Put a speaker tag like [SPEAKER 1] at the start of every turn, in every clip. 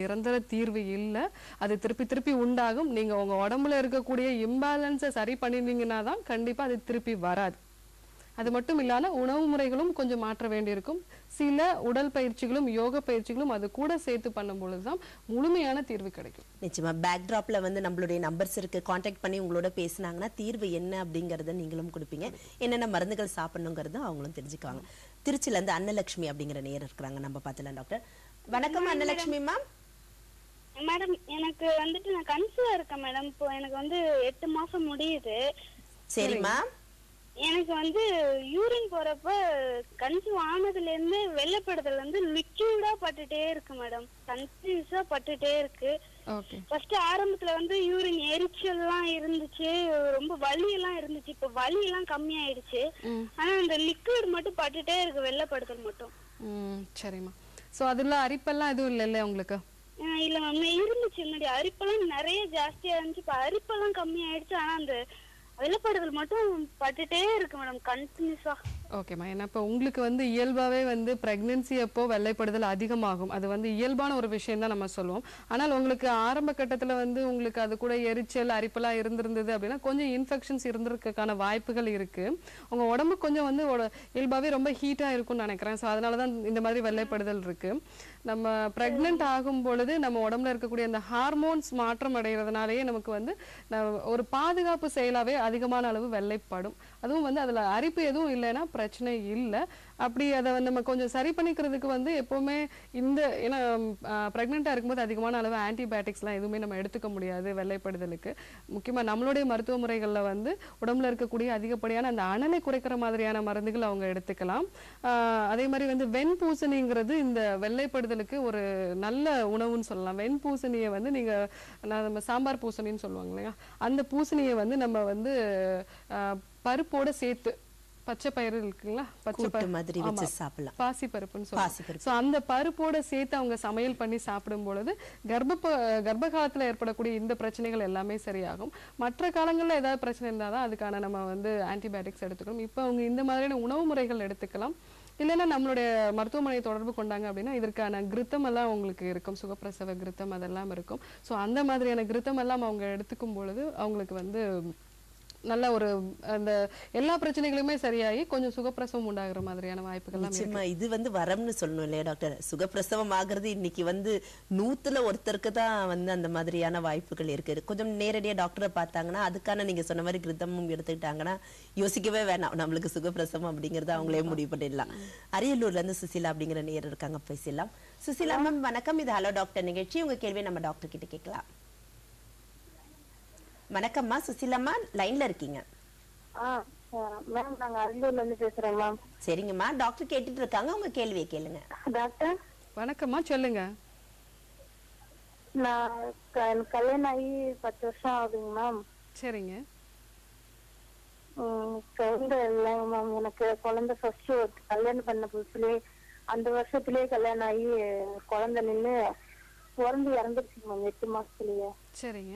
[SPEAKER 1] நிரந்தர தீர்வு இல்லை அது திருப்பி திருப்பி உண்டாகும் நீங்க உங்க உடம்புல இருக்கக்கூடிய இம்பேலன்ஸை சரி பண்ணிருந்தீங்கன்னா தான் கண்டிப்பா அது திருப்பி வராது அது மட்டும் இல்லாம உணவு முறைகளும் கொஞ்சம் மாற்ற வேண்டியிருக்கும் சில உடல் பயிற்சிகளும் யோக பயிற்சிகளும் அது கூட சேர்த்து பண்ணும் பொழுதுதான் முழுமையான தீர்வு கிடைக்கும்
[SPEAKER 2] நிச்சயமா பேக்ட்ராப்ல வந்து நம்மளுடைய நம்பர்ஸ் இருக்கு காண்டாக்ட் பண்ணி உங்களோட பேசுனாங்கன்னா தீர்வு என்ன அப்படிங்கறத நீங்களும் கொடுப்பீங்க என்னென்ன மருந்துகள் சாப்பிடணுங்கிறத அவங்களும் தெரிஞ்சுக்குவாங்க திருச்சில இருந்து அன்னலட்சுமி அப்படிங்கிற நேர் இருக்கிறாங்க நம்ம பார்த்துலாம் டாக்டர் வணக்கம் அன்னலட்சுமி மேம்
[SPEAKER 3] மேடம் எனக்கு வந்துட்டு நான் கன்சீவா இருக்கேன் மேடம் இப்போ எனக்கு வந்து எட்டு மாசம் முடியுது
[SPEAKER 2] சரிம்மா
[SPEAKER 3] எனக்கு வந்து யூரின் போறப்ப கன்சீவ் ஆனதுல இருந்து வெள்ளப்படுதல் வந்து லிக்யூடா பட்டுட்டே இருக்கு மேடம் கன்டினியூஸா பட்டுட்டே இருக்கு
[SPEAKER 1] ஓகே
[SPEAKER 3] ஃபர்ஸ்ட் ஆரம்பத்துல வந்து யூரின் எரிச்சல்லாம் இருந்துச்சு ரொம்ப வலி எல்லாம் இருந்துச்சு இப்ப வலி எல்லாம் கம்மியாயிடுச்சு ஆனா இந்த லிக்விட் மட்டும் பட்டுட்டே இருக்கு வெள்ளப்படுதல் மட்டும்
[SPEAKER 1] ம் சரிம்மா ஸோ அதுல அரிப்பெல்லாம் எதுவும் இல்லைல்ல உங்களுக்கு
[SPEAKER 3] ஆஹ் இல்ல மேம் இருந்துச்சு முன்னாடி அரிப்பெல்லாம் நிறைய ஜாஸ்தியா இருந்துச்சு இப்ப அரிப்பெல்லாம் கம்மி ஆயிடுச்சு ஆனா அந்த வெள்ளப்படுதல் மட்டும் பட்டுட்டே இருக்கு மேடம் கண்டினியூஸா
[SPEAKER 1] ஓகேம்மா ஏன்னா இப்போ உங்களுக்கு வந்து இயல்பாகவே வந்து ப்ரெக்னென்சி அப்போ வெள்ளைப்படுதல் அதிகமாகும் அது வந்து இயல்பான ஒரு விஷயம் தான் நம்ம சொல்லுவோம் ஆனால் உங்களுக்கு ஆரம்ப கட்டத்தில் வந்து உங்களுக்கு அது கூட எரிச்சல் அரிப்பெல்லாம் இருந்திருந்தது அப்படின்னா கொஞ்சம் இன்ஃபெக்ஷன்ஸ் இருந்திருக்கக்கான வாய்ப்புகள் இருக்கு உங்க உடம்பு கொஞ்சம் வந்து உட- இயல்பாகவே ரொம்ப ஹீட்டாக இருக்கும்னு நினைக்கிறேன் ஸோ அதனால தான் இந்த மாதிரி வெள்ளைப்படுதல் இருக்கு நம்ம ப்ரெக்னென்ட் ஆகும் பொழுது நம்ம உடம்புல இருக்கக்கூடிய அந்த ஹார்மோன்ஸ் மாற்றம் அடைகிறதுனாலேயே நமக்கு வந்து ந- ஒரு பாதுகாப்பு செயலாவே அதிகமான அளவு வெள்ளைப்படும் அதுவும் வந்து அதுல அரிப்பு எதுவும் இல்லைன்னா பிரச்சனை இல்லை அப்படி அதை வந்து நம்ம கொஞ்சம் சரி பண்ணிக்கிறதுக்கு வந்து எப்பவுமே இந்த ஏன்னா ப்ரெக்னெண்ட்டாக இருக்கும்போது அதிகமான அளவு ஆன்டிபயோட்டிக்ஸ்லாம் எதுவுமே நம்ம எடுத்துக்க முடியாது வெள்ளைப்படுதலுக்கு முக்கியமா நம்மளுடைய மருத்துவ முறைகள்ல வந்து உடம்புல இருக்கக்கூடிய அதிகப்படியான அந்த அனலை குறைக்கிற மாதிரியான மருந்துகள் அவங்க எடுத்துக்கலாம் ஆஹ் அதே மாதிரி வந்து வெண்பூசணிங்கிறது இந்த வெள்ளைப்படுதலுக்கு ஒரு நல்ல உணவுன்னு சொல்லலாம் வெண்பூசணியை வந்து நீங்க நான் நம்ம சாம்பார் பூசணின்னு சொல்லுவாங்க இல்லையா அந்த பூசணியை வந்து நம்ம வந்து ஆஹ் பருப்போட சேர்த்து பச்சை பயிறு இருக்குங்களா பச்சை
[SPEAKER 2] கூட்டு
[SPEAKER 1] பயிறு
[SPEAKER 2] மாதிரி வச்சு சாப்பிடலாம்
[SPEAKER 1] பாசி பருப்புன்னு சொல்லுவாங்க
[SPEAKER 2] பாசிப்பருப்பு.
[SPEAKER 1] ஸோ அந்த பருப்போட சேர்த்து அவங்க சமையல் பண்ணி சாப்பிடும் பொழுது கர்ப்ப கர்ப்ப காலத்துல ஏற்படக்கூடிய இந்த பிரச்சனைகள் எல்லாமே சரியாகும் மற்ற காலங்கள்ல ஏதாவது பிரச்சனை இருந்தால் தான் அதுக்கான நம்ம வந்து ஆன்டிபயோட்டிக்ஸ் எடுத்துக்கணும் இப்போ அவங்க இந்த மாதிரியான உணவு முறைகள் எடுத்துக்கலாம் இல்லைன்னா நம்மளுடைய மருத்துவமனையை தொடர்பு கொண்டாங்க அப்படின்னா இதற்கான கிருத்தம் எல்லாம் உங்களுக்கு இருக்கும் சுகப்பிரசவ கிருத்தம் அதெல்லாம் இருக்கும் ஸோ அந்த மாதிரியான கிருத்தம் எல்லாம் அவங்க எடுத்துக்கும் பொழுது அவங்களுக்கு வந்து நல்ல ஒரு அந்த எல்லா பிரச்சனைகளுமே சரியாகி கொஞ்சம் சுகப்பிரசவம் உண்டாகிற மாதிரியான வாய்ப்புகள்லாம் இருக்கு
[SPEAKER 2] நிச்சயமா இது வந்து வரம்னு சொல்லணும் இல்லையா டாக்டர் சுகப்பிரசவம் ஆகுறது இன்னைக்கு வந்து நூத்துல ஒருத்தருக்கு தான் வந்து அந்த மாதிரியான வாய்ப்புகள் இருக்கு கொஞ்சம் நேரடியா டாக்டரை பார்த்தாங்கன்னா அதுக்கான நீங்க சொன்ன மாதிரி கிருத்தமும் எடுத்துக்கிட்டாங்கன்னா யோசிக்கவே வேணாம் நம்மளுக்கு சுகப்பிரசவம் அப்படிங்கறத அவங்களே முடிவு பண்ணிடலாம் அரியலூர்ல இருந்து சுசிலா அப்படிங்கிற நேர் இருக்காங்க பேசலாம் சுசிலா மேம் வணக்கம் இது ஹலோ டாக்டர் நிகழ்ச்சி உங்க கேள்வியை நம்ம டாக்டர் கிட்ட கேட்கலாம் வணக்கம்மா சுசிலாம்மா லைன்ல இருக்கீங்க
[SPEAKER 4] ஆ மேம் நாங்க அரியலூர்ல இருந்து பேசுறோம் மேம்
[SPEAKER 2] சரிங்கம்மா டாக்டர் கேட்டுட்டு இருக்காங்க உங்க கேள்வியை கேளுங்க
[SPEAKER 4] டாக்டர்
[SPEAKER 1] வணக்கம்மா சொல்லுங்க
[SPEAKER 4] நான் க- எனக்கு கல்யாணம் ஆகி பத்து வருஷம் ஆகுதுங்க மேம்
[SPEAKER 1] சரிங்க
[SPEAKER 4] உம், குழந்தை இல்லைங்க மேம் எனக்கு குழந்தை ஃபர்ஸ்ட் கல்யாணம் பண்ண புதுசுலயே அந்த வருஷத்துலயே கல்யாணம் ஆகி குழந்தை நின்னு பிறந்து இறந்துருச்சு மேம் எட்டு மாசத்துலயே
[SPEAKER 1] சரிங்க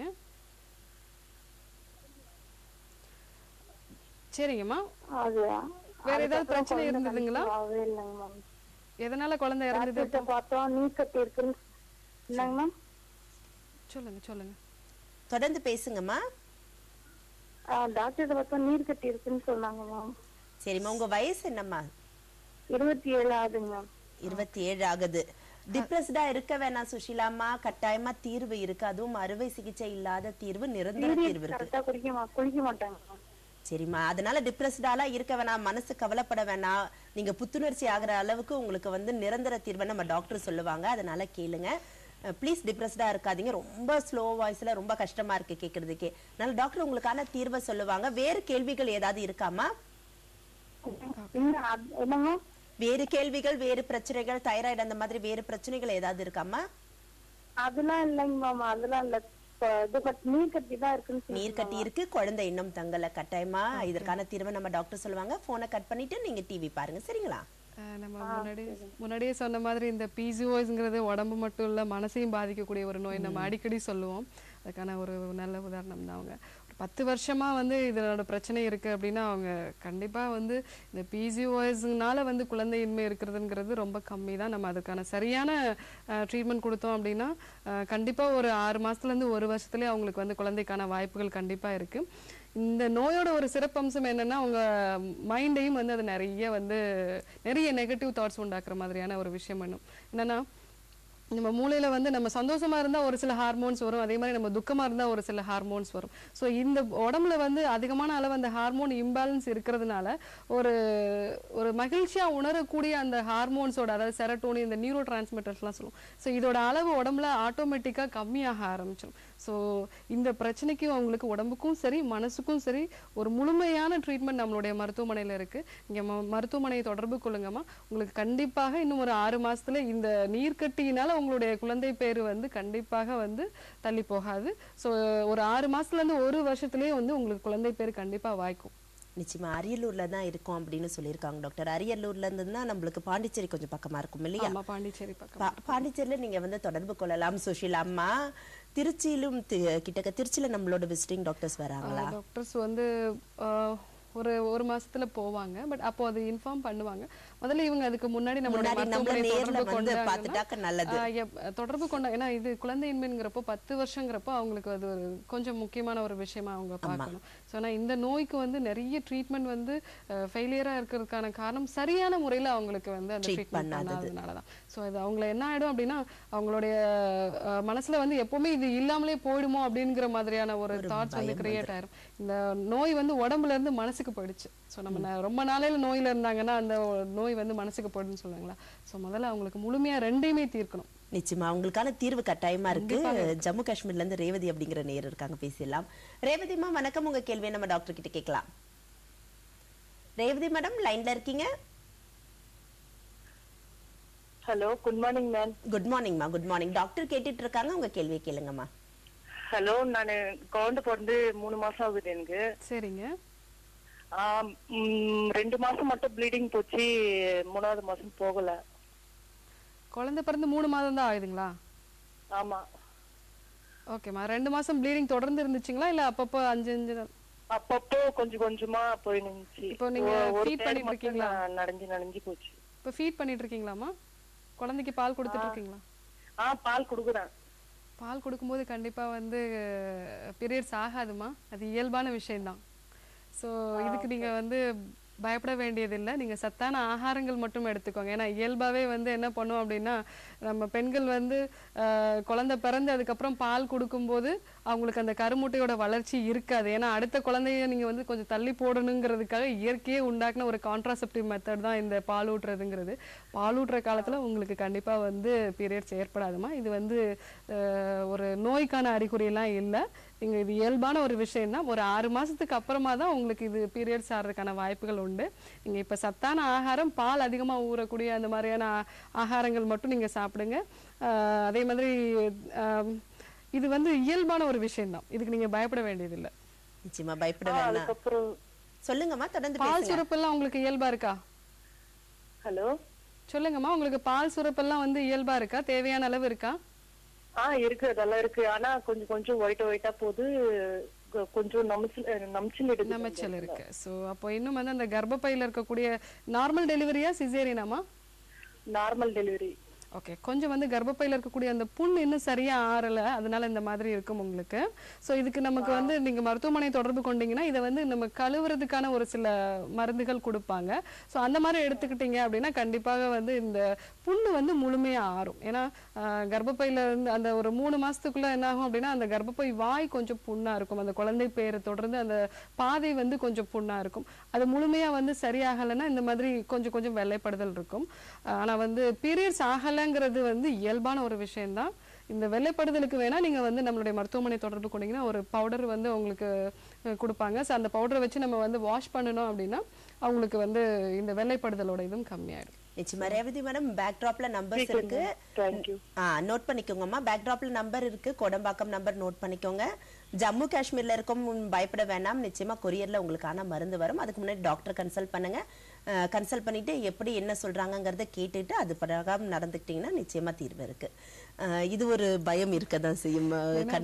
[SPEAKER 1] சரிங்கம்மா
[SPEAKER 4] அது
[SPEAKER 1] வேற ஏதாவது
[SPEAKER 4] அதுக்கப்புறம்
[SPEAKER 1] பிரச்சனை
[SPEAKER 4] குழந்தை
[SPEAKER 1] இருந்ததுங்களா?
[SPEAKER 4] conceive ஆகவே இல்லைங்க மேம்
[SPEAKER 1] எதனால குழந்தை இறந்தது
[SPEAKER 4] டாக்டர்கிட்ட பார்த்தோம் நீ கட்டி இருக்குன்னு என்னங்க மேம்
[SPEAKER 1] சொல்லுங்க சொல்லுங்க
[SPEAKER 2] தொடர்ந்து பேசுங்கம்மா
[SPEAKER 4] டாக்டர்கிட்ட பார்த்தோம் நீர் கட்டி இருக்குன்னு சொன்னாங்க மேம்
[SPEAKER 2] சரிம்மா உங்க வயசு என்னம்மா
[SPEAKER 4] இருபத்தி ஏழு ஆகுதுங்க மேம்
[SPEAKER 2] இருபத்தி ஏழு ஆகுது டிப்ரெஸ்டா இருக்க வேணாம் சுஷிலாம்மா கட்டாயமா தீர்வு இருக்கு அதுவும் அறுவை சிகிச்சை இல்லாத தீர்வு நிரந்தர தீர்வு இருக்கு
[SPEAKER 4] கரெக்டா குடிக்க மா- குளிக்க மாட்டாங்க மேம்
[SPEAKER 2] சரிம்மா அதனால டிப்ரெஸ்டாலாம் இருக்க வேணாம் மனசு கவலைப்பட வேணாம் நீங்க புத்துணர்ச்சி ஆகுற அளவுக்கு உங்களுக்கு வந்து நிரந்தர தீர்வை நம்ம டாக்டர் சொல்லுவாங்க அதனால கேளுங்க ப்ளீஸ் டிப்ரெஸ்டா இருக்காதீங்க ரொம்ப ஸ்லோ வாய்ஸ்ல ரொம்ப கஷ்டமா இருக்கு கேட்கறதுக்கே அதனால டாக்டர் உங்களுக்கான தீர்வை சொல்லுவாங்க வேறு கேள்விகள் ஏதாவது இருக்காமா
[SPEAKER 4] இல்ல, அது- என்னங்க
[SPEAKER 2] வேறு கேள்விகள் வேறு பிரச்சனைகள் தைராய்டு அந்த மாதிரி வேறு பிரச்சனைகள் ஏதாவது இருக்காமா
[SPEAKER 4] அதெல்லாம் இல்லைங்க மாமா அதெல்லாம் இல்ல இப்ப இது பட் நீர் கட்டி தான் இருக்குன்னு சொல்லி
[SPEAKER 2] நீர் கட்டி இருக்கு குழந்தை இன்னும் தங்கல கட்டாயமா இதற்கான தீர்வை நம்ம டாக்டர் சொல்லுவாங்க போனை கட் பண்ணிட்டு நீங்க டிவி பாருங்க சரிங்களா
[SPEAKER 1] அஹ் நம்ம முன்னாடி முன்னாடியே சொன்ன மாதிரி இந்த பிசிஓஸ்ங்கிறது உடம்பு மட்டும் இல்ல மனசையும் பாதிக்கக்கூடிய ஒரு நோய் நம்ம அடிக்கடி சொல்லுவோம் அதுக்கான ஒரு நல்ல உதாரணம் தான் அவங்க ஒரு பத்து வருஷமா வந்து இதனோட பிரச்சனை இருக்கு அப்படின்னா அவங்க கண்டிப்பா வந்து இந்த பிசிஓஎஸ்னால வந்து குழந்தையின்மை இருக்கிறதுங்கிறது ரொம்ப கம்மி தான் நம்ம அதுக்கான சரியான ட்ரீட்மெண்ட் கொடுத்தோம் அப்படின்னா அஹ், கண்டிப்பா ஒரு ஆறு மாசத்துல இருந்து ஒரு வருஷத்துலயே அவங்களுக்கு வந்து குழந்தைக்கான வாய்ப்புகள் கண்டிப்பா இருக்கு இந்த நோயோட ஒரு சிறப்பம்சம் என்னன்னா உங்க மைண்டையும் வந்து அது நிறைய வந்து நிறைய நெகட்டிவ் தாட்ஸ் உண்டாக்குற மாதிரியான ஒரு விஷயம் பண்ணும் என்னன்னா நம்ம மூளையில வந்து நம்ம சந்தோஷமா இருந்தா ஒரு சில ஹார்மோன்ஸ் வரும் அதே மாதிரி நம்ம துக்கமா இருந்தா ஒரு சில ஹார்மோன்ஸ் வரும் ஸோ இந்த உடம்புல வந்து அதிகமான அளவு அந்த ஹார்மோன் இம்பேலன்ஸ் இருக்கிறதுனால ஒரு ஒரு மகிழ்ச்சியா உணரக்கூடிய அந்த ஹார்மோன்ஸோட அதாவது செரட்டோனி இந்த நியூரோ டிரான்ஸ்மிட்டர்ஸ்லாம் சொல்லுவோம் ஸோ இதோட அளவு உடம்புல ஆட்டோமேட்டிக்காக கம்மியாக ஆரம்பிச்சிடும் ஸோ இந்த பிரச்சனைக்கு அவங்களுக்கு உடம்புக்கும் சரி மனசுக்கும் சரி ஒரு முழுமையான ட்ரீட்மெண்ட் நம்மளுடைய மருத்துவமனையில இருக்கு இங்க ம- மருத்துவமனையை தொடர்பு கொள்ளுங்கம்மா உங்களுக்கு கண்டிப்பாக இன்னும் ஒரு ஆறு மாசத்துல இந்த நீர்க்கட்டியினால உங்களுடைய குழந்தை பேரு வந்து கண்டிப்பாக வந்து தள்ளி போகாது ஸோ ஒரு ஆறு மாசத்துல இருந்து ஒரு வருஷத்துலயே வந்து உங்களுக்கு குழந்தை பேரு கண்டிப்பா வாய்க்கும்
[SPEAKER 2] நிச்சயமா அரியலூர்ல தான் இருக்கோம் அப்படின்னு சொல்லியிருக்காங்க டாக்டர் அரியலூர்ல இருந்து தான் நம்மளுக்கு பாண்டிச்சேரி கொஞ்சம் பக்கமா இருக்கும் இல்லையா
[SPEAKER 1] ஆமா பாண்டிச்சேரி பக்கம்
[SPEAKER 2] பா- பாண்டிச்சேரியில நீங்க வந்து தொடர்பு கொள்ளலாம் சுஷீலா அம்மா திருச்சியிலும் தி- கிட்டக்க திருச்சியில நம்மளோட விசிட்டிங் டாக்டர்ஸ் வராங்களா
[SPEAKER 1] டாக்டர்ஸ் வந்து ஆஹ், ஒரு ஒரு மாசத்துல போவாங்க பட் அப்போ அது இன்ஃபார்ம் பண்ணுவாங்க முதல்ல இவங்க அதுக்கு முன்னாடி நம்மளுடைய
[SPEAKER 2] முன்னாடி நம்மள
[SPEAKER 1] மருத்துவமனை
[SPEAKER 2] நேர்ல
[SPEAKER 1] தொடர்பு
[SPEAKER 2] வந்து
[SPEAKER 1] கொண்டாங்கன்னா,
[SPEAKER 2] பார்த்துட்டாக்க நல்லது.
[SPEAKER 1] ஆஹ், எப்- தொடர்பு கொண்ட ஏன்னா இது குழந்தையின்மைங்கிறப்போ பத்து வருஷங்கிறப்போ அவங்களுக்கு அது ஒரு கொஞ்சம் முக்கியமான ஒரு விஷயமா அவங்க பார்க்கணும் ஸோ ஆனால் இந்த நோய்க்கு வந்து நிறைய ட்ரீட்மெண்ட் வந்து ஃபெயிலியரா இருக்கிறதுக்கான காரணம் சரியான முறையில அவங்களுக்கு வந்து அந்த
[SPEAKER 2] Treat
[SPEAKER 1] ட்ரீட்மெண்ட்
[SPEAKER 2] பண்ணாதது.
[SPEAKER 1] பண்ணாததுனால தான் ஸோ அது அவங்கள என்ன ஆயிடும் அப்படின்னா அவங்களுடைய அஹ், மனசுல வந்து எப்பவுமே இது இல்லாமலே போயிடுமோ அப்படிங்கிற மாதிரியான ஒரு தாட்ஸ் வந்து கிரியேட் ஆயிரும் இந்த நோய் வந்து உடம்புல இருந்து மனசுக்கு போயிடுச்சு ஸோ நம்ம ந- ரொம்ப நாளையில நோயில இருந்தாங்கன்னா அந்த நோய் வந்து மனசுக்கு போயிடுன்னு சொல்லுவாங்களா ஸோ முதல்ல அவங்களுக்கு முழுமையா ரெண்டையுமே தீர்க்கணும்
[SPEAKER 2] நிச்சயமா அவங்களுக்கான தீர்வு கட்டாயமா இருக்கு ஜம்மு காஷ்மீர்ல இருந்து ரேவதி அப்படிங்கிற நேர் இருக்காங்க பேசிடலாம் ரேவதிமா வணக்கம் உங்க கேள்வியை நம்ம டாக்டர் கிட்ட கேட்கலாம் ரேவதி மேடம் லைன்ல இருக்கீங்க
[SPEAKER 5] hello good morning ma'am
[SPEAKER 2] good மார்னிங்மா குட் மார்னிங் டாக்டர் கேட்டுட்டு இருக்காங்க உங்க கேள்வியை கேளுங்கம்மா
[SPEAKER 5] ஹலோ நான் குழந்தை பிறந்து மூணு மாசம் ஆகுது எனக்கு
[SPEAKER 1] சரிங்க
[SPEAKER 5] ஆம், ம், ரெண்டு மாசம் மட்டும் ப்ளீடிங் போச்சு மூணாவது மாசம் போகல
[SPEAKER 1] குழந்தை பிறந்து மூணு மாதம் தான் ஆகுதுங்களா
[SPEAKER 5] ஆமா
[SPEAKER 1] ஓகேம்மா ரெண்டு மாசம் ப்ளீடிங் தொடர்ந்து இருந்துச்சுங்களா இல்ல அப்பப்போ அஞ்சு அஞ்சு நாள்?
[SPEAKER 5] அப்பப்போ கொஞ்சம் கொஞ்சமா போய் நின்னுச்சு
[SPEAKER 1] இப்போ நீங்க
[SPEAKER 5] ஒ- ஒரு
[SPEAKER 1] feed
[SPEAKER 5] பேர்
[SPEAKER 1] பண்ணிட்டு
[SPEAKER 5] மட்டும்
[SPEAKER 1] இருக்கீங்களா?
[SPEAKER 5] நான் நனைஞ்சு நனைஞ்சு போச்சு
[SPEAKER 1] இப்போ ஃபீட் பண்ணிட்டு இருக்கீங்களாம்மா குழந்தைக்கு பால் கொடுத்துட்டு இருக்கீங்களா
[SPEAKER 5] ஆ பால் குடுக்குறேன்
[SPEAKER 1] பால் கொடுக்கும்போது கண்டிப்பா வந்து பீரியட்ஸ் ஆகாதுமா அது இயல்பான விஷயம்தான் ஸோ இதுக்கு நீங்க வந்து பயப்பட வேண்டியதில்லை நீங்க சத்தான ஆகாரங்கள் மட்டும் எடுத்துக்கோங்க ஏன்னா இயல்பாவே வந்து என்ன பண்ணும் அப்படின்னா நம்ம பெண்கள் வந்து ஆஹ், குழந்தை பிறந்து அதுக்கப்புறம் பால் கொடுக்கும்போது அவங்களுக்கு அந்த கருமுட்டையோட வளர்ச்சி இருக்காது ஏன்னா அடுத்த குழந்தைய நீங்க வந்து கொஞ்சம் தள்ளி போடணுங்கிறதுக்காக இயற்கையே உண்டாக்குன ஒரு கான்ட்ராசெப்டிவ் மெத்தட் தான் இந்த பால் ஊட்டுறதுங்கிறது பால் ஊட்டுற காலத்துல உங்களுக்கு கண்டிப்பா வந்து பீரியட்ஸ் ஏற்படாதுமா இது வந்து ஆஹ், ஒரு நோய்க்கான அறிகுறியெல்லாம் இல்லை நீங்க இது இயல்பான ஒரு விஷயம் தான் ஒரு ஆறு மாசத்துக்கு அப்புறமா தான் உங்களுக்கு இது பீரியட்ஸ் ஆகிறதுக்கான வாய்ப்புகள் உண்டு நீங்க இப்ப சத்தான ஆகாரம் பால் அதிகமா ஊறக்கூடிய அந்த மாதிரியான ஆ- ஆகாரங்கள் மட்டும் நீங்க சாப்பிடுங்க ஆஹ், அதே மாதிரி ஆம், இது வந்து இயல்பான ஒரு விஷயம் தான் இதுக்கு நீங்க பயப்பட வேண்டியதில்லை
[SPEAKER 2] நிச்சயமா பயப்பட வேணாம்
[SPEAKER 5] அதுக்கப்புறம்
[SPEAKER 2] சொல்லுங்கம்மா தொடர்ந்து
[SPEAKER 1] பால்
[SPEAKER 2] பேசுங்க
[SPEAKER 1] சுரப்பெல்லாம் உங்களுக்கு இயல்பா இருக்கா
[SPEAKER 5] ஹலோ
[SPEAKER 1] சொல்லுங்கம்மா உங்களுக்கு பால் சுரப்பெல்லாம் வந்து இயல்பா இருக்கா தேவையான அளவு இருக்கா
[SPEAKER 5] ஆ இருக்கு அதெல்லாம் இருக்கு ஆனா கொஞ்சம் கொஞ்சம் ஒயிட் ஒயிட்டா போகுது கொ- கொஞ்சம் நமிச்சல் நமிச்சல் எடுக்குது
[SPEAKER 1] நமைச்சல் இருக்கு ஸோ அப்போ இன்னும் வந்து அந்த கர்ப்பப்பையில இருக்கக்கூடிய நார்மல் டெலிவரியா சிசேரியனாமா
[SPEAKER 5] நார்மல் டெலிவரி
[SPEAKER 1] ஓகே கொஞ்சம் வந்து கர்ப்பப்பையில இருக்கக்கூடிய அந்த புண் இன்னும் சரியா ஆறல அதனால இந்த மாதிரி இருக்கும் உங்களுக்கு ஸோ இதுக்கு நமக்கு வந்து நீங்க மருத்துவமனை தொடர்பு கொண்டீங்கன்னா இதை வந்து நம்ம கழுவுறதுக்கான ஒரு சில மருந்துகள் கொடுப்பாங்க ஸோ அந்த மாதிரி எடுத்துக்கிட்டீங்க அப்படின்னா கண்டிப்பாக வந்து இந்த புண்ணு வந்து முழுமையா ஆறும் ஏன்னா ஆஹ், கர்ப்பப்பையில இருந்து அந்த ஒரு மூணு மாசத்துக்குள்ள என்ன ஆகும் அப்படின்னா அந்த கர்ப்பப்பை வாய் கொஞ்சம் புண்ணா இருக்கும் அந்த குழந்தை பேரை தொடர்ந்து அந்த பாதை வந்து கொஞ்சம் புண்ணா இருக்கும் அது முழுமையா வந்து சரியாகலைன்னா இந்த மாதிரி கொஞ்சம் கொஞ்சம் வெள்ளைப்படுதல் இருக்கும் ஆனா வந்து பீரியட்ஸ் ஆகலைங்கிறது வந்து இயல்பான ஒரு விஷயம்தான் இந்த வெள்ளைப்படுதலுக்கு வேணா நீங்க வந்து நம்மளுடைய மருத்துவமனை தொடர்பு கொண்டீங்கன்னா ஒரு பவுடர் வந்து உங்களுக்கு அஹ், கொடுப்பாங்க ஸோ அந்த பவுடரை வச்சு நம்ம வந்து வாஷ் பண்ணணும் அப்படின்னா அவங்களுக்கு வந்து இந்த வெள்ளைப்படுதலோட இதுவும் கம்மியாயிடும்
[SPEAKER 2] நிச்சயமா ரேவதி மேடம் பேக்ட்ராப்ல நம்பர்ஸ் இருக்கு
[SPEAKER 5] தேங்க்யூ
[SPEAKER 2] ஆ நோட் பண்ணிக்கோங்கம்மா பேக்ட்ராப்ல நம்பர் இருக்கு கோடம்பாக்கம் நம்பர் நோட் பண்ணிக்கோங்க ஜம்மு காஷ்மீர்ல இருக்கும் பயப்பட வேண்டாம் நிச்சயமா கொரியர்ல உங்களுக்கான மருந்து வரும் அதுக்கு முன்னாடி டாக்டர் கன்சல்ட் பண்ணுங்க கன்சல்ட் பண்ணிட்டு எப்படி என்ன சொல்றாங்கங்கிறத கேட்டுட்டு அது பிரகாரம் நடந்துக்கிட்டீங்கன்னா நிச்சயமா தீர்வு இருக்கு அஹ், இது ஒரு பயம் இருக்கதான் செய்யும் அஹ், cons-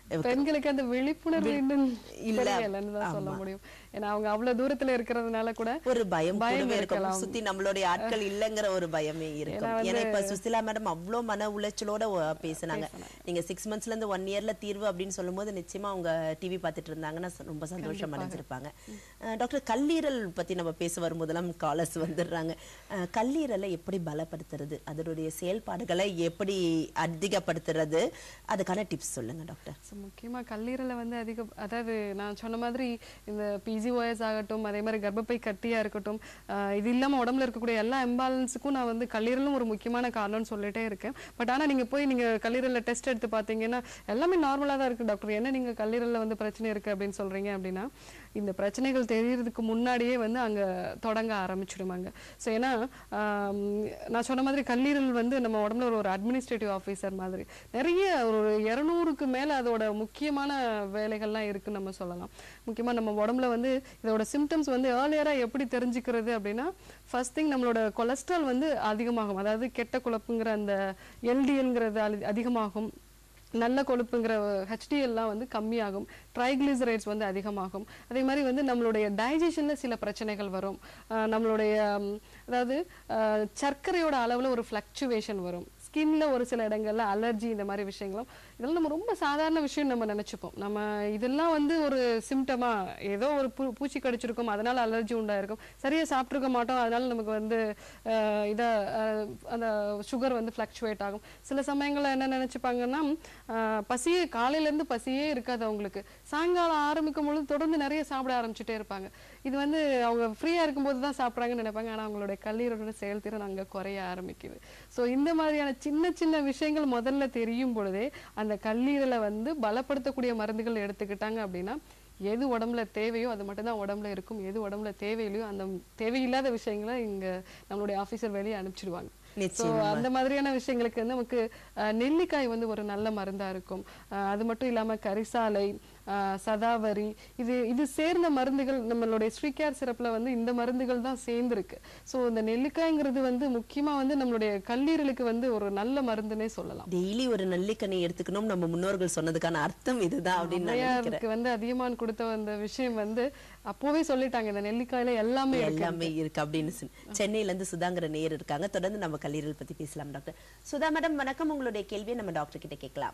[SPEAKER 1] பெண்களுக்கு அந்த விழிப்புணர்வு இன்னும்
[SPEAKER 2] இல்ல.
[SPEAKER 1] தெரியலன்னு தான் சொல்ல முடியும் ஏன்னா அவங்க அவ்வளவு தூரத்துல இருக்கிறதுனால கூட
[SPEAKER 2] ஒரு பயம்
[SPEAKER 1] பயம்
[SPEAKER 2] கூடவே இருக்கும்
[SPEAKER 1] இருக்கலாம்.
[SPEAKER 2] சுத்தி நம்மளுடைய ஆட்கள் இல்லங்கிற ஒரு பயமே இருக்கும் ஏன்னா இப்ப சுசிலா மேடம் அவ்வளோ மன உளைச்சலோட ஒ- பேசுனாங்க நீங்க சிக்ஸ் மந்த்ஸ்ல இருந்து ஒன் இயர்ல தீர்வு அப்படின்னு சொல்லும்போது நிச்சயமா அவங்க டிவி பார்த்துட்டு இருந்தாங்கன்னா ச- ரொம்ப சந்தோஷம் அடைஞ்சிருப்பாங்க அஹ் டாக்டர் கல்லீரல் பத்தி நம்ம பேச வரும்போதெல்லாம் காலர்ஸ் வந்துடுறாங்க அஹ் கல்லீரலை எப்படி பலப்படுத்துறது அதனுடைய செயல்பாடுகளை எப்படி அதிகப்படுத்துறது அதுக்கான டிப்ஸ் சொல்லுங்க டாக்டர்
[SPEAKER 1] So, முக்கியமா கல்லீரலை வந்து அதிக அதாவது நான் சொன்ன மாதிரி இந்த பிஜிஓஎஸ் ஆகட்டும் அதே மாதிரி கர்ப்பப்பை கட்டியா இருக்கட்டும் ஆஹ் இது இல்லாம உடம்புல இருக்கக்கூடிய எல்லா இம்பாலன்ஸுக்கும் நான் வந்து கல்லீரலும் ஒரு முக்கியமான காரணம்னு சொல்லிட்டே இருக்கேன் பட் ஆனா நீங்க போய் நீங்க கல்லீரல்ல டெஸ்ட் எடுத்து பார்த்தீங்கன்னா எல்லாமே நார்மலா தான் இருக்கு டாக்டர் என்ன நீங்க கல்லீரல்ல வந்து பிரச்சனை இருக்கு அப்படின்னு சொல்றீங்க அப்படின்னா இந்த பிரச்சனைகள் தெரியறதுக்கு முன்னாடியே வந்து அங்க தொடங்க ஆரம்பிச்சிடுவாங்க ஸோ ஏன்னா ஆம், நான் சொன்ன மாதிரி கல்லீரல் வந்து நம்ம உடம்புல ஒரு ஒரு அட்மினிஸ்ட்ரேட்டிவ் ஆஃபீஸர் மாதிரி நிறைய ஒரு இரநூறுக்கு மேல அதோட முக்கியமான வேலைகள்லாம் இருக்குன்னு நம்ம சொல்லலாம் முக்கியமா நம்ம உடம்புல வந்து இதோட சிம்டம்ஸ் வந்து ஏர்லியரா எப்படி தெரிஞ்சுக்கிறது அப்படின்னா ஃபர்ஸ்ட் திங் நம்மளோட கொலஸ்ட்ரால் வந்து அதிகமாகும் அதாவது கெட்ட கொழுப்புங்கிற அந்த எல்டிஎல்ங்கிறது அதிகமாகும் நல்ல கொழுப்புங்கிற ஹெச்டிஎல்லாம் வந்து கம்மியாகும் ட்ரைக்ளிசரைட்ஸ் வந்து அதிகமாகும் அதே மாதிரி வந்து நம்மளுடைய டைஜஷன்ல சில பிரச்சனைகள் வரும் ஆஹ் நம்மளுடைய ம், அதாவது ஆஹ் சர்க்கரையோட அளவுல ஒரு ஃப்ளக்சுவேஷன் வரும் ஸ்கின்ல ஒரு சில இடங்கள்ல அலர்ஜி இந்த மாதிரி விஷயங்களும் இதெல்லாம் நம்ம ரொம்ப சாதாரண விஷயம் நம்ம நினைச்சுப்போம் நம்ம இதெல்லாம் வந்து ஒரு சிம்டமா ஏதோ ஒரு பூ பூச்சி கடிச்சிருக்கும் அதனால அலர்ஜி உண்டாயிருக்கும் சரியா சாப்பிட்ருக்க மாட்டோம் அதனால நமக்கு வந்து ஆஹ் இத ஆஹ் அந்த சுகர் வந்து ஃப்ளக்சுவேட் ஆகும் சில சமயங்கள்ல என்ன நினைச்சுப்பாங்கன்னா ஆஹ் பசியே காலையில இருந்து பசியே இருக்காது அவங்களுக்கு சாயங்காலம் ஆரம்பிக்கும் பொழுது தொடர்ந்து நிறைய சாப்பிட ஆரம்பிச்சுட்டே இருப்பாங்க இது வந்து அவங்க ஃப்ரீயா இருக்கும்போது தான் சாப்பிட்றாங்கன்னு நினைப்பாங்க ஆனா அவங்களுடைய கல்லீரலோட செயல்திறன் அங்க குறைய ஆரம்பிக்குது ஸோ இந்த மாதிரியான சின்ன சின்ன விஷயங்கள் முதல்ல தெரியும் பொழுதே அந்த கல்லீரலை வந்து பலப்படுத்தக்கூடிய மருந்துகள் எடுத்துக்கிட்டாங்க அப்படின்னா எது உடம்புல தேவையோ அது மட்டும்தான் உடம்புல இருக்கும் எது உடம்புல தேவையில்லையோ அந்த தேவையில்லாத விஷயங்களை இங்க நம்மளுடைய ஆபீசர் வெளியே அனுப்பிச்சிடுவாங்க ஸோ
[SPEAKER 2] நிச்சயமா.
[SPEAKER 1] அந்த மாதிரியான விஷயங்களுக்கு வந்து நமக்கு அஹ், நெல்லிக்காய் வந்து ஒரு நல்ல மருந்தா இருக்கும் அஹ், அது மட்டும் இல்லாம கரிசாலை அஹ், சதாவரி இது இது சேர்ந்த மருந்துகள் நம்மளுடைய ஸ்ரீகேர் சிறப்புல வந்து இந்த மருந்துகள் தான் சேர்ந்துருக்கு ஸோ இந்த நெல்லிக்காய்ங்கிறது வந்து முக்கியமா வந்து நம்மளுடைய கல்லீரலுக்கு வந்து ஒரு நல்ல மருந்துன்னே சொல்லலாம்
[SPEAKER 2] டெய்லி ஒரு நல்லிக்கனி எடுத்துக்கணும் நம்ம முன்னோர்கள் சொன்னதுக்கான அர்த்தம் இதுதான் அப்படின்னு நான் நினைக்கிறேன்
[SPEAKER 1] அம்மையாருக்கு வந்து அதிகமான் கொடுத்த அந்த விஷயம் வந்து அப்போவே சொல்லிட்டாங்க இந்த நெல்லிக்காயில எல்லாமே இருக்கு
[SPEAKER 2] எல்லாமே இருக்கு அப்படின்னு சொல்லி சென்னையில இருந்து சுதாங்கிற நேர் இருக்காங்க தொடர்ந்து நம்ம கல்லீரல் பத்தி பேசலாம் டாக்டர் சுதா மேடம் வணக்கம் உங்களுடைய கேள்வியை நம்ம டாக்டர் கிட்ட கேட்கலாம்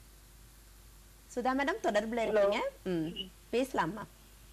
[SPEAKER 2] சுதா மேடம் தொடர்புல இருக்கீங்க ம் பேசலாமா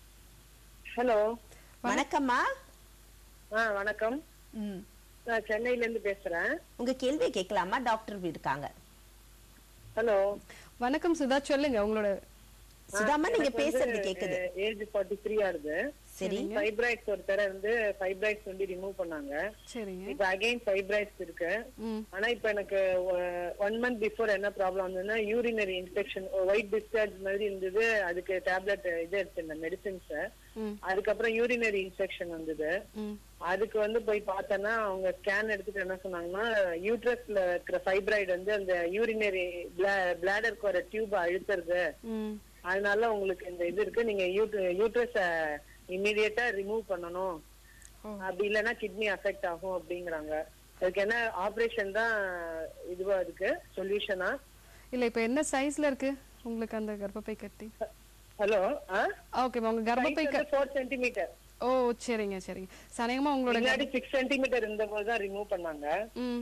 [SPEAKER 5] ஹலோ
[SPEAKER 2] வணக்கம்மா
[SPEAKER 5] ஆ வணக்கம்
[SPEAKER 2] ம்
[SPEAKER 5] நான் சென்னையில இருந்து பேசுறேன்
[SPEAKER 2] உங்க கேள்வியை கேட்கலாமா டாக்டர் இருக்காங்க
[SPEAKER 5] ஹலோ
[SPEAKER 1] வணக்கம் சுதா சொல்லுங்க உங்களோட
[SPEAKER 2] சுதாமா நீங்க பேசுறது கேக்குது
[SPEAKER 5] ஏஜ் ஃபார்ட்டி த்ரீ ஆகுது
[SPEAKER 2] சரி
[SPEAKER 5] ஃபைப்ராய்ட்ஸ் ஒரு தடவை வந்து ஃபைப்ராய்ட்ஸ் வந்து ரிமூவ் பண்ணாங்க
[SPEAKER 1] சரிங்க
[SPEAKER 5] இப்ப அகைன் ஃபைப்ராய்ட்ஸ் இருக்கு
[SPEAKER 1] ம்
[SPEAKER 5] ஆனா இப்ப எனக்கு ஒன் மந்த் பிஃபோர் என்ன ப்ராப்ளம் வந்ததுன்னா யூரினரி இன்ஃபெக்ஷன் ஒயிட் டிஸ்சார்ஜ் மாதிரி இருந்தது அதுக்கு டேப்லெட் இது எடுத்திருந்தேன் மெடிசின்ஸ்
[SPEAKER 1] ம்
[SPEAKER 5] அதுக்கப்புறம் யூரினரி இன்ஃபெக்ஷன் வந்தது
[SPEAKER 1] ம்
[SPEAKER 5] அதுக்கு வந்து போய் பார்த்தேன்னா அவங்க ஸ்கேன் எடுத்துட்டு என்ன சொன்னாங்கன்னா யூட்ரஸ்ல இருக்கிற ஃபைப்ராய்டு வந்து அந்த யூரினரி பிளாடருக்கு வர டியூப் அழுத்துறது
[SPEAKER 1] ம்
[SPEAKER 5] அதனால உங்களுக்கு இந்த இது இருக்கு நீங்க யூட்ரஸ இம்மிடியட்டா ரிமூவ் பண்ணணும்
[SPEAKER 1] ஓ.
[SPEAKER 5] அப்படி இல்லைன்னா கிட்னி அஃபெக்ட் ஆகும் அப்படிங்கிறாங்க அதுக்கு என்ன ஆபரேஷன் தான் இதுவா இருக்கு சொல்யூஷனா
[SPEAKER 1] இல்ல இப்ப என்ன சைஸ்ல இருக்கு உங்களுக்கு அந்த கர்ப்பப்பை கட்டி
[SPEAKER 5] ஹலோ
[SPEAKER 1] ஓகே உங்க கர்ப்பப்பை க-
[SPEAKER 5] ஃபோர் சென்டிமீட்டர்
[SPEAKER 1] ஓ சரிங்க சரிங்க சனேகமா உங்களோட
[SPEAKER 5] முன்னாடி சிக்ஸ் சென்டிமீட்டர் இருந்த போது தான் ரிமூவ் பண்ணாங்க
[SPEAKER 1] ம்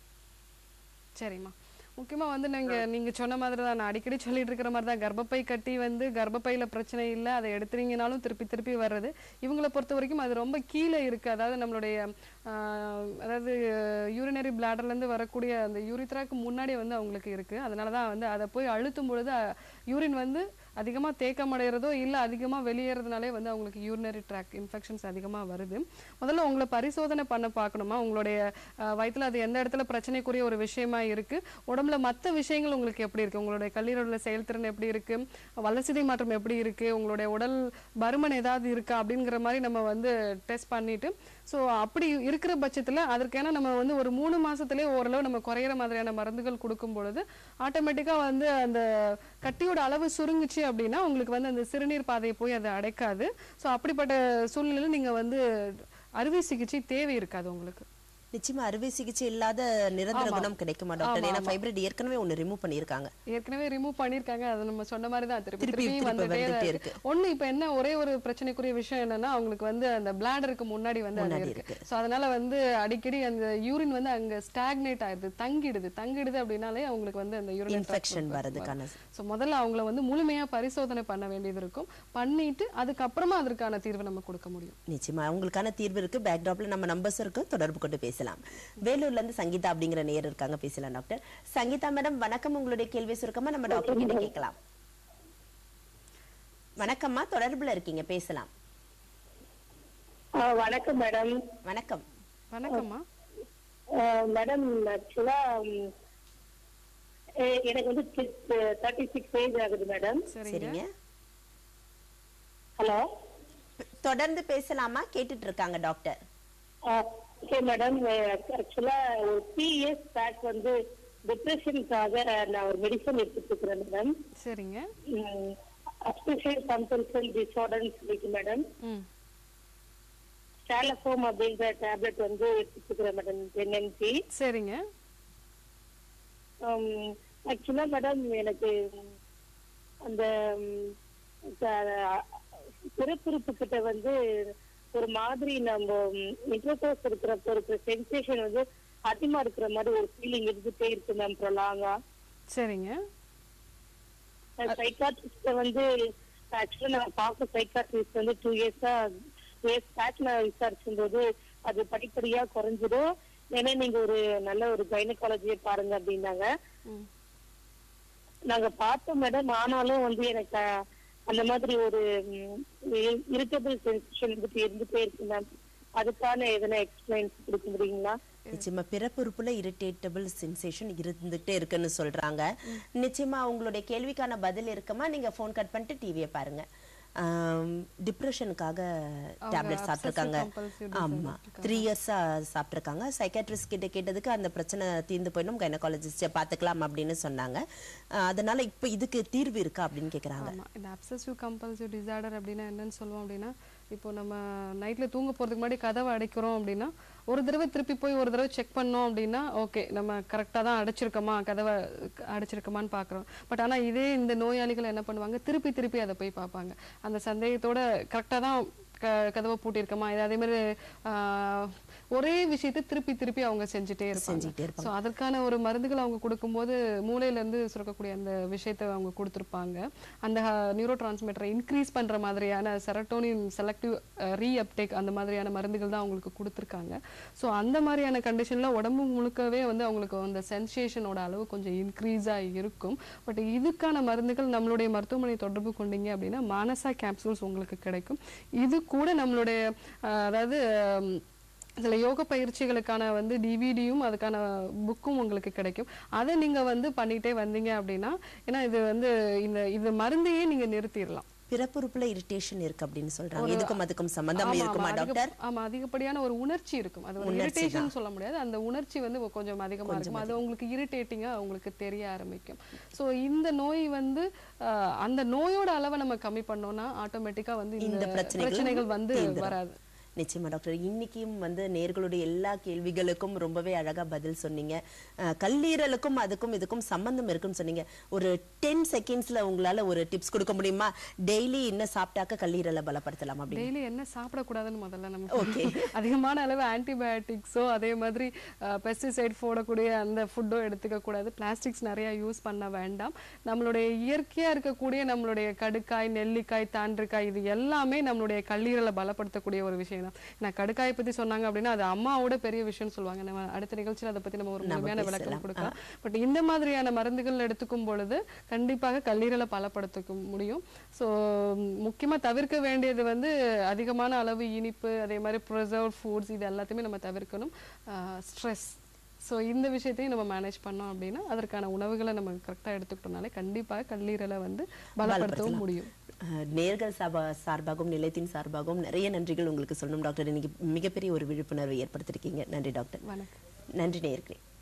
[SPEAKER 1] சரிம்மா முக்கியமா வந்து நீங்க நீங்க சொன்ன மாதிரி தான் நான் அடிக்கடி சொல்லிட்டு இருக்கிற மாதிரி தான் கர்ப்பப்பை கட்டி வந்து கர்ப்பப்பையில பிரச்சனை இல்லை அதை எடுத்துறீங்கனாலும் திருப்பி திருப்பி வர்றது இவங்களை பொறுத்த வரைக்கும் அது ரொம்ப கீழே இருக்கு அதாவது நம்மளுடைய ஆஹ், அதாவது யூரினரி பிளாடர்ல இருந்து வரக்கூடிய அந்த யூரித்ராக்கு முன்னாடி வந்து அவங்களுக்கு இருக்கு அதனால தான் வந்து அதை போய் அழுத்தும் பொழுது யூரின் வந்து அதிகமா தேக்கம் அடைகிறதோ இல்ல அதிகமா வெளியேறதுனாலே வந்து அவங்களுக்கு யூரினரி ட்ராக் இன்ஃபெக்ஷன்ஸ் அதிகமா வருது முதல்ல உங்களை பரிசோதனை பண்ண பார்க்கணுமா உங்களுடைய அஹ், வயித்துல அது எந்த இடத்துல பிரச்சனைக்குரிய ஒரு விஷயமா இருக்கு உடம்புல மத்த விஷயங்கள் உங்களுக்கு எப்படி இருக்கு உங்களுடைய கல்லீரலோட செயல்திறன் எப்படி இருக்கு வளர்சிதை மாற்றம் எப்படி இருக்கு உங்களுடைய உடல் பருமன் ஏதாவது இருக்கா அப்படிங்கிற மாதிரி நம்ம வந்து டெஸ்ட் பண்ணிட்டு ஸோ அப்படி இருக்கிற பட்சத்துல அதற்கேன நம்ம வந்து ஒரு மூணு மாசத்துலயே ஓரளவு நம்ம குறையிற மாதிரியான மருந்துகள் கொடுக்கும் பொழுது ஆட்டோமேட்டிக்கா வந்து அந்த கட்டியோட அளவு சுருங்குச்சு அப்படின்னா உங்களுக்கு வந்து அந்த சிறுநீர் பாதையை போய் அதை அடைக்காது ஸோ அப்படிப்பட்ட சூழ்நிலையில நீங்க வந்து அறுவை சிகிச்சை தேவை இருக்காது உங்களுக்கு
[SPEAKER 2] நிச்சயமா அறுவை சிகிச்சை இல்லாத நிரந்தர குணம் கிடைக்குமா டாக்டர் ஏன்னா ஃபைப்ராய்டு ஏற்கனவே ஒண்ணு ரிமூவ் பண்ணியிருக்காங்க
[SPEAKER 1] ஏற்கனவே ரிமூவ் பண்ணிருக்காங்க அது நம்ம சொன்ன மாதிரி தான் திருப்பி
[SPEAKER 2] திருப்பி
[SPEAKER 1] திருப்பி
[SPEAKER 2] திருப்பி
[SPEAKER 1] வந்துட்டே தான்
[SPEAKER 2] வந்துட்டே
[SPEAKER 1] இருக்கு ஒண்ணு இப்ப என்ன ஒரே ஒரு பிரச்சனைக்குரிய விஷயம் என்னன்னா அவங்களுக்கு வந்து அந்த பிளாடருக்கு முன்னாடி வந்து அது
[SPEAKER 2] முன்னாடி
[SPEAKER 1] இருக்கு சோ அதனால வந்து அடிக்கடி அந்த யூரின் வந்து அங்க ஸ்டாக்னேட் ஆயிடுது தங்கிடுது தங்கிடுது அப்படின்னாலே அவங்களுக்கு வந்து அந்த யூரின்
[SPEAKER 2] இன்ஃபெக்ஷன் வரதுக்கான
[SPEAKER 1] ஸோ முதல்ல அவங்கள வந்து முழுமையா பரிசோதனை பண்ண வேண்டியது இருக்கும் பண்ணிட்டு அதுக்கப்புறமா அதற்கான தீர்வு நம்ம கொடுக்க முடியும்
[SPEAKER 2] நிச்சயமா உங்களுக்கான தீர்வு இருக்கு பேக்ராப்ல நம்ம நம்பர்ஸ் இருக்கு தொடர்பு கொண்டு பேசலாம் வேலூர்ல இருந்து சங்கீதா அப்படிங்கிற நேயர் இருக்காங்க பேசலாம் டாக்டர் சங்கீதா மேடம் வணக்கம் உங்களுடைய கேள்வி சுருக்கமா நம்ம டாக்டர் கிட்ட கேட்கலாம் வணக்கம்மா தொடர்புல இருக்கீங்க பேசலாம்
[SPEAKER 4] வணக்கம் மேடம்
[SPEAKER 2] வணக்கம்
[SPEAKER 1] வணக்கம்மா
[SPEAKER 4] மேடம் ஆக்சுவலா எனக்கு வந்து தேர்ட்டி சிக்ஸ் ஏஜ் ஆகுது மேடம்
[SPEAKER 1] சரிங்க
[SPEAKER 2] சரிங்க
[SPEAKER 4] ஹலோ
[SPEAKER 2] தொடர்ந்து பேசலாமா கேட்டுட்டு இருக்காங்க டாக்டர்
[SPEAKER 4] ஓகே மேடம் ஆக்சுவலா ஒரு த்ரீ இயர்ஸ் பேக் வந்து டிப்ரெஷனுக்காக நான் ஒரு மெடிசன் எடுத்துட்டு இருக்கிறேன் மேடம்
[SPEAKER 1] சரிங்க
[SPEAKER 4] அஸ்பெஷல் கம்பல்சன் டிசார்டர்னு சொல்லிட்டு மேடம்
[SPEAKER 1] ம்
[SPEAKER 4] ஸ்டாலஃபோம் அப்படின்ற டேப்லெட் வந்து எடுத்துட்டு இருக்கிறேன் மேடம் என்என்சி
[SPEAKER 1] சரிங்க
[SPEAKER 4] ஆக்சுவலா மேடம் எனக்கு அந்த ம், த- பிறப்புறுப்பு கிட்ட வந்து ஒரு மாதிரி நம்ம இன்டர்கோர்ஸ் இருக்கிறப்ப இருக்கிற சென்சேஷன் வந்து அதிகமா இருக்கிற மாதிரி ஒரு ஃபீலிங் இருந்துட்டே இருக்கு மேம் ப்ரொலாங்கா
[SPEAKER 1] சரிங்க
[SPEAKER 4] சைக்காட்ரிஸ்ட வந்து ஆக்சுவலா நான் பார்க்க சைக்காட்ரிஸ்ட் வந்து டூ இயர்ஸா இயர்ஸ் பேக் நான் விசாரிச்சும்போது அது படிப்படியா குறைஞ்சிடும் ஏன்னா நீங்க ஒரு நல்ல ஒரு கைனகாலஜியை பாருங்க அப்படின்னாங்க
[SPEAKER 1] ம்
[SPEAKER 4] நாங்க பார்த்தோம் மேடம் ஆனாலும் வந்து எனக்கு அஹ், அந்த மாதிரி ஒரு இரிட்டபிள் சென்சேஷன் வந்துட்டு இருந்துட்டே இருக்கு மேம் அதுக்கான எதனா எக்ஸ்பிளைன்ஸ் கொடுக்க முடியுங்களா
[SPEAKER 2] நிச்சயமா பிறப்புறுப்புல இரிட்டேட்டபிள் சென்சேஷன் இருந்துகிட்டே இருக்குன்னு சொல்றாங்க நிச்சயமா உங்களுடைய கேள்விக்கான பதில் இருக்கமா நீங்க ஃபோன் கட் பண்ணிட்டு டிவியை பாருங்க டிப்ரெஷனுக்காக டேப்லெட் சாப்பிட்ருக்காங்க
[SPEAKER 1] compulsive
[SPEAKER 2] ஆமா த்ரீ இயர்ஸா சாப்பிட்ருக்காங்க சைக்காட்ரிஸ்ட் கிட்ட கேட்டதுக்கு அந்த பிரச்சனை தீர்ந்து போயிடும் கைனகாலஜிஸ்ட பாத்துக்கலாம் அப்படின்னு சொன்னாங்க அஹ், அதனால இப்ப இதுக்கு தீர்வு இருக்கா அப்படின்னு கேக்குறாங்க
[SPEAKER 1] ஆமா இந்த அப்சசிவ் கம்பல்சிவ் டிசார்டர் அப்படின்னா என்னன்னு சொல்லுவோம் அப்படின்னா இப்போ நம்ம நைட்ல தூங்க போறதுக்கு முன்னாடி கதவை அடைக்கிறோம் அப்படின்னா ஒரு தடவை திருப்பி போய் ஒரு தடவை செக் பண்ணோம் அப்படின்னா ஓகே நம்ம கரெக்டாக தான் அடைச்சிருக்கோமா கதவை அடைச்சிருக்கோமான்னு பார்க்குறோம் பட் ஆனா இதே இந்த நோயாளிகள் என்ன பண்ணுவாங்க திருப்பி திருப்பி அதை போய் பார்ப்பாங்க அந்த சந்தேகத்தோட கரெக்டாக தான் க கதவை பூட்டியிருக்கோமா இது அதே மாதிரி ஆஹ், ஒரே விஷயத்தை திருப்பி திருப்பி அவங்க செஞ்சுட்டே
[SPEAKER 2] செஞ்சுட்டே
[SPEAKER 1] இருப்பாங்க ஸோ அதற்கான ஒரு மருந்துகள் அவங்க கொடுக்கும்போது மூளையில இருந்து சுரக்கக்கூடிய அந்த விஷயத்தை அவங்க கொடுத்துருப்பாங்க அந்த நியூரோ டிரான்ஸ்மிட்டரை இன்க்ரீஸ் பண்ற மாதிரியான செரட்டோனின் செலக்டிவ் ரீ அப்டேக் அந்த மாதிரியான மருந்துகள் தான் அவங்களுக்கு கொடுத்துருக்காங்க ஸோ அந்த மாதிரியான கண்டிஷன்ல உடம்பு முழுக்கவே வந்து அவங்களுக்கு அந்த சென்சேஷனோட அளவு கொஞ்சம் இன்க்ரீஸாக இருக்கும் பட் இதுக்கான மருந்துகள் நம்மளுடைய மருத்துவமனை தொடர்பு கொண்டீங்க அப்படின்னா மானசா கேப்சூல்ஸ் உங்களுக்கு கிடைக்கும் இது கூட நம்மளுடைய அஹ், அதாவது ஹம், இதுல யோக பயிற்சிகளுக்கான வந்து டிவிடியும் அதுக்கான புக்கும் உங்களுக்கு கிடைக்கும் அதை நீங்க வந்து பண்ணிட்டே வந்தீங்க அப்படின்னா ஏன்னா இது வந்து இந்த இது மருந்தையே நீங்க நிறுத்திடலாம்
[SPEAKER 2] பிறப்புறுப்புல இரிட்டேஷன் இருக்கு அப்படின்னு சொல்றாங்க இதுக்கும் அதுக்கும் சம்பந்தம்
[SPEAKER 1] ஆமா,
[SPEAKER 2] இருக்குமா
[SPEAKER 1] ஆமா, அதிக-
[SPEAKER 2] டாக்டர்
[SPEAKER 1] ஆமா அதிகப்படியான ஒரு உணர்ச்சி இருக்கும் அது ஒரு
[SPEAKER 2] உணர்ச்சி
[SPEAKER 1] இரிட்டேஷன் சொல்ல முடியாது அந்த உணர்ச்சி வந்து கொஞ்சம் அதிகமா இருக்கும் அது உங்களுக்கு இரிட்டேட்டிங்கா உங்களுக்கு தெரிய ஆரம்பிக்கும் சோ இந்த நோய் வந்து அஹ், அந்த நோயோட அளவை நம்ம கம்மி பண்ணோம்னா ஆட்டோமேட்டிக்கா வந்து
[SPEAKER 2] இந்த
[SPEAKER 1] இந்த
[SPEAKER 2] பிரச்சனைகள்
[SPEAKER 1] பிரச்சனைகள் வந்து
[SPEAKER 2] தீர்ந்துரும்.
[SPEAKER 1] வராது
[SPEAKER 2] நிச்சயமா டாக்டர் இன்னைக்கும் வந்து நேர்களுடைய எல்லா கேள்விகளுக்கும் ரொம்பவே அழகா பதில் சொன்னீங்க அஹ், கல்லீரலுக்கும் அதுக்கும் இதுக்கும் சம்பந்தம் இருக்குன்னு சொன்னீங்க ஒரு டென் செகண்ட்ஸ்ல உங்களால ஒரு டிப்ஸ் கொடுக்க முடியுமா டெய்லி என்ன சாப்பிட்டாக்க கல்லீரலை பலப்படுத்தலாம் அப்படின்னு
[SPEAKER 1] டெய்லி என்ன சாப்பிடக்கூடாதுன்னு முதல்ல நம்ம
[SPEAKER 2] Okay.
[SPEAKER 1] அதிகமான அளவு ஆன்டிபயோட்டிக்ஸோ அதே மாதிரி பெஸ்டிசைட் போடக்கூடிய அந்த ஃபுட்டோ எடுத்துக்க கூடாது பிளாஸ்டிக்ஸ் நிறைய யூஸ் பண்ண வேண்டாம் நம்மளுடைய இயற்கையா இருக்கக்கூடிய நம்மளுடைய கடுக்காய் நெல்லிக்காய் தாண்டிக்காய் இது எல்லாமே நம்மளுடைய கல்லீரலை பலப்படுத்தக்கூடிய ஒரு விஷயம் தான் நான் கடுக்காயை பத்தி சொன்னாங்க அப்படின்னா அது அம்மாவோட பெரிய விஷயம்னு சொல்லுவாங்க நம்ம அடுத்த நிகழ்ச்சியில் அதை பத்தி நம்ம ஒரு முழுமையான விளக்கம் கொடுக்கலாம் பட் இந்த மாதிரியான மருந்துகள் எடுத்துக்கும் பொழுது கண்டிப்பாக கல்லீரலை பலப்படுத்திக்க முடியும் ஸோ முக்கியமா தவிர்க்க வேண்டியது வந்து அதிகமான அளவு இனிப்பு அதே மாதிரி ப்ரிசர்வ் ஃபுட்ஸ் இது எல்லாத்தையுமே நம்ம தவிர்க்கணும் ஸ்ட்ரெஸ் ஸோ இந்த விஷயத்தையும் நம்ம மேனேஜ் பண்ணோம் அப்படின்னா அதற்கான உணவுகளை நம்ம கரெக்டாக எடுத்துக்கிட்டோம்னாலே கண்டிப்பாக கல்லீரலை வந்து பலப்படுத்தவும் முடியும்
[SPEAKER 2] அஹ், நேர்கள் சார்பா சார்பாகவும் நிலையத்தின் சார்பாகவும் நிறைய நன்றிகள் உங்களுக்கு சொல்லணும் டாக்டர் இன்னைக்கு மிகப்பெரிய ஒரு விழிப்புணர்வை ஏற்படுத்திருக்கீங்க நன்றி டாக்டர்
[SPEAKER 1] வணக்கம்
[SPEAKER 2] நன்றி நேர்களே